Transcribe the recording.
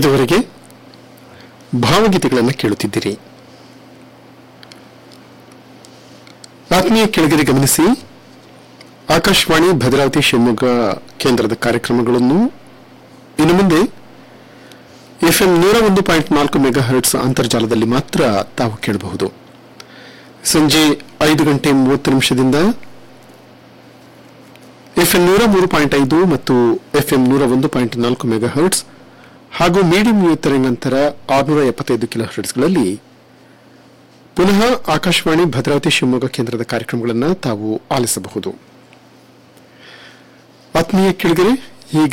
ಇದುವರೆಗೆ ಭಾವಗೀತೆಗಳನ್ನು ಕೇಳುತ್ತಿದ್ದೀರಿ ಆತ್ಮೀಯ ಕೆಳಗಡೆ ಗಮನಿಸಿ ಆಕಾಶವಾಣಿ ಭದ್ರಾವತಿ ಶಿವಮೊಗ್ಗ ಕೇಂದ್ರದ ಕಾರ್ಯಕ್ರಮಗಳನ್ನು ಇನ್ನು ಮುಂದೆ ಎಫ್ಎಂ ನೂರ ಒಂದು ಪಾಯಿಂಟ್ ನಾಲ್ಕು ಮೆಗಾ ಹರ್ಟ್ಸ್ ಅಂತರ್ಜಾಲದಲ್ಲಿ ಮಾತ್ರ ತಾವು ಕೇಳಬಹುದು ಸಂಜೆ ಐದು ಗಂಟೆ ಮೂವತ್ತು ನಿಮಿಷದಿಂದ ಎಫ್ಎಂ ನೂರ ಮೂರು ಪಾಯಿಂಟ್ ಐದು ಮತ್ತು ಎಫ್ಎಂ ನೂರ ಒಂದು ಪಾಯಿಂಟ್ ನಾಲ್ಕು ಮೆಗಾ ಹರ್ಟ್ಸ್ ಹಾಗೂ ಮೀಡಿಯಂ ತರಂಗಾಂತರ ಆರುನೂರ ಎಪ್ಪತ್ತೈದು ಕಿಲೋ ಹರ್ಟ್ಸ್ಗಳಲ್ಲಿ ಪುನಃ ಆಕಾಶವಾಣಿ ಭದ್ರಾವತಿ ಶಿವಮೊಗ್ಗ ಕೇಂದ್ರದ ಕಾರ್ಯಕ್ರಮಗಳನ್ನು ತಾವು ಆಲಿಸಬಹುದು ಆತ್ಮೀಯ ಕೆಳಗರೆ